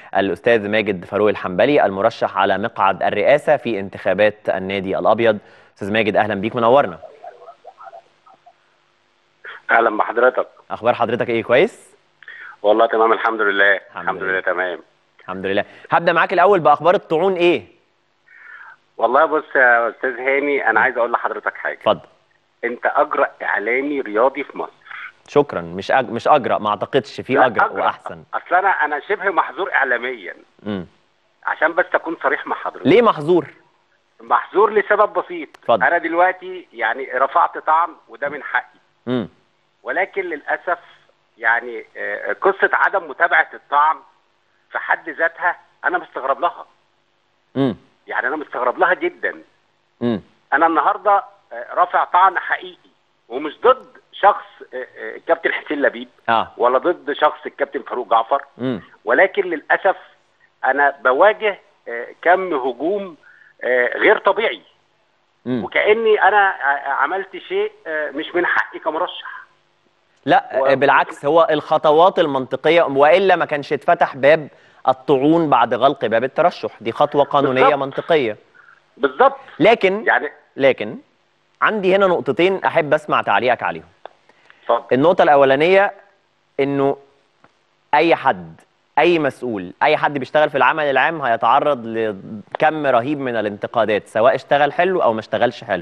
الاستاذ ماجد فاروق الحنبلي المرشح على مقعد الرئاسه في انتخابات النادي الابيض استاذ ماجد اهلا بيك منورنا اهلا بحضرتك اخبار حضرتك ايه كويس والله تمام الحمد لله الحمد الحمد لله. لله تمام الحمد لله هبدا معاك الاول باخبار الطعون ايه والله بص يا استاذ هاني انا عايز اقول لحضرتك حاجه اتفضل انت اجرأ اعلامي رياضي في مصر شكرا مش أج... مش اجرأ ما اعتقدش في لا، اجرأ أجرأ. واحسن اصل انا انا شبه محظور اعلاميا امم عشان بس اكون صريح مع حضرتك ليه محظور محظور لسبب بسيط اتفضل. انا دلوقتي يعني رفعت طعن وده من حقي امم ولكن للاسف يعني آه، قصه عدم متابعه الطعن في حد ذاتها انا مستغرب لها امم يعني انا مستغرب لها جدا امم انا النهارده آه، رافع طعن حقيقي ومش ضد شخص آه، آه، الكابتن حسين لبيب اه ولا ضد شخص الكابتن فاروق جعفر امم ولكن للاسف انا بواجه آه، كم هجوم آه، غير طبيعي امم وكاني انا ع- عملت شيء آه، مش من حقي كمرشح لا و- بالعكس هو الخطوات المنطقيه والا ما كانش اتفتح باب الطعون بعد غلق باب الترشح دي خطوه قانونيه بالظبط. منطقيه بالظبط لكن يعني لكن عندي هنا نقطتين احب اسمع تعليقك عليهم اتفضل النقطه الاولانيه انه اي حد اي مسؤول اي حد بيشتغل في العمل العام هيتعرض لكم رهيب من الانتقادات سواء اشتغل حلو او ما اشتغلش حلو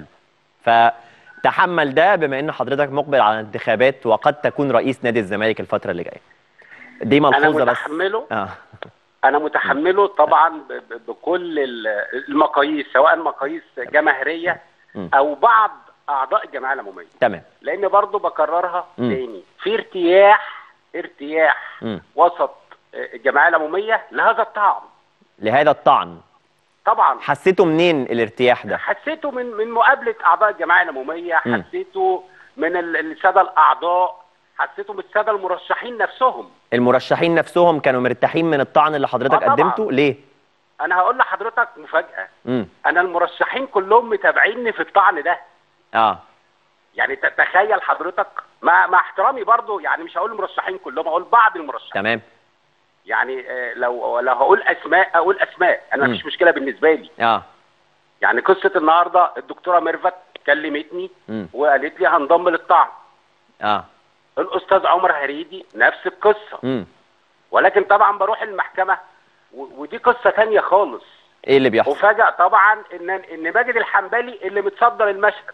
فتحمل ده بما ان حضرتك مقبل على انتخابات وقد تكون رئيس نادي الزمالك الفتره اللي جايه دي انا ملحوظه بس متحمله اه انا متحمله طبعا ب- ب- بكل ال- المقاييس سواء مقاييس جماهيريه م. او بعض اعضاء الجمعيه العموميه تمام لان برضو بكررها مم. تاني في ارتياح ارتياح مم. وسط الجمعيه العموميه لهذا الطعن لهذا الطعن طبعا حسيته منين الارتياح ده حسيته من من مقابله اعضاء الجمعيه العموميه مم. حسيته من ال- الساده الاعضاء حسيته من الساده المرشحين نفسهم المرشحين نفسهم كانوا مرتاحين من الطعن اللي حضرتك آه طبعاً. قدمته ليه انا هقول لحضرتك مفاجاه امم انا المرشحين كلهم متابعيني في الطعن ده اه يعني ت- تخيل حضرتك مع مع احترامي برضو يعني مش هقول المرشحين كلهم هقول بعض المرشحين تمام يعني آه، لو لو هقول اسماء اقول اسماء انا مم. مفيش مشكله بالنسبه لي اه يعني قصه النهارده الدكتوره ميرفت كلمتني امم وقالت لي هنضم للطعن اه الاستاذ عمر هريدي نفس القصه امم ولكن طبعا بروح المحكمه و- ودي قصه تانية خالص ايه اللي بيحصل وفاجأ طبعا ان ان ماجد الحنبلي اللي متصدر المشهد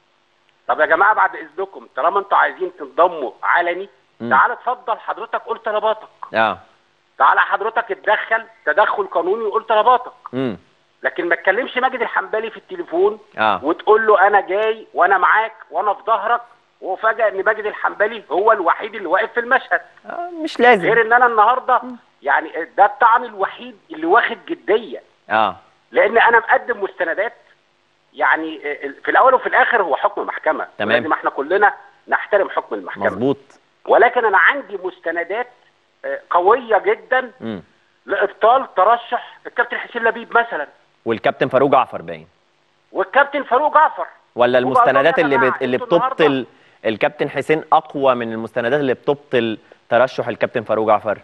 طب يا جماعه بعد اذنكم طالما انتوا عايزين تنضموا علني مم. تعال اتفضل حضرتك قول طلباتك اه تعال حضرتك اتدخل تدخل قانوني وقول طلباتك امم لكن ما تكلمش ماجد الحنبلي في التليفون اه وتقول له انا جاي وانا معاك وانا في ظهرك وفجأة ان ماجد الحنبلي هو الوحيد اللي واقف في المشهد آه، مش لازم غير ان انا النهارده يعني ده الطعن الوحيد اللي واخد جديه اه لان انا مقدم مستندات يعني في الاول وفي الاخر هو حكم محكمه تمام. لازم احنا كلنا نحترم حكم المحكمه مظبوط ولكن انا عندي مستندات آه، قويه جدا امم لابطال ترشح الكابتن حسين لبيب مثلا والكابتن فاروق جعفر باين والكابتن فاروق جعفر ولا وبقول المستندات يا اللي جماعة، بت... اللي انتوا بتبطل الكابتن حسين اقوى من المستندات اللي بتبطل ترشح الكابتن فاروق جعفر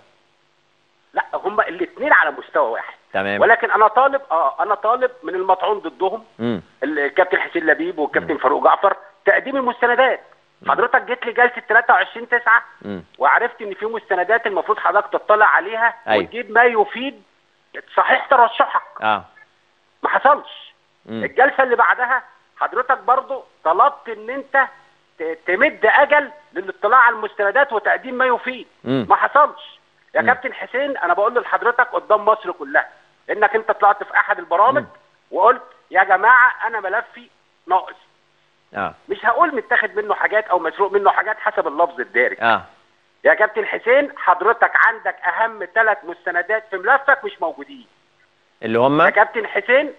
لا هما الاثنين على مستوى واحد تمام ولكن انا طالب اه انا طالب من المطعون ضدهم امم الكابتن حسين لبيب والكابتن فاروق جعفر تقديم المستندات حضرتك جيت لي جلسه 23 9 امم وعرفت ان في مستندات المفروض حضرتك تطلع عليها أيوة. وتجيب ما يفيد صحيح ترشحك اه ما حصلش امم الجلسه اللي بعدها حضرتك برضو طلبت ان انت ت- تمد اجل للاطلاع على المستندات وتقديم ما يفيد مم. ما حصلش يا مم. كابتن حسين انا بقول لحضرتك قدام مصر كلها انك انت طلعت في احد البرامج وقلت يا جماعه انا ملفي ناقص اه مش هقول متاخد منه حاجات او مسروق منه حاجات حسب اللفظ الدارج اه يا كابتن حسين حضرتك عندك اهم ثلاث مستندات في ملفك مش موجودين اللي هم يا كابتن حسين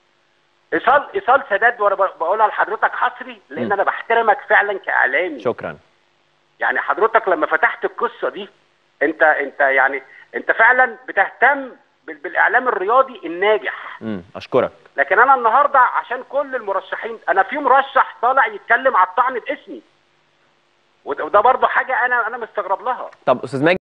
ايصال ايصال سداد وانا ب- بقولها لحضرتك حصري لان م. انا بحترمك فعلا كاعلامي شكرا يعني حضرتك لما فتحت القصه دي انت انت يعني انت فعلا بتهتم بال- بالاعلام الرياضي الناجح امم اشكرك لكن انا النهارده عشان كل المرشحين انا في مرشح طالع يتكلم على الطعن باسمي وده وده برضه حاجه انا انا مستغرب لها طب استاذ ماجد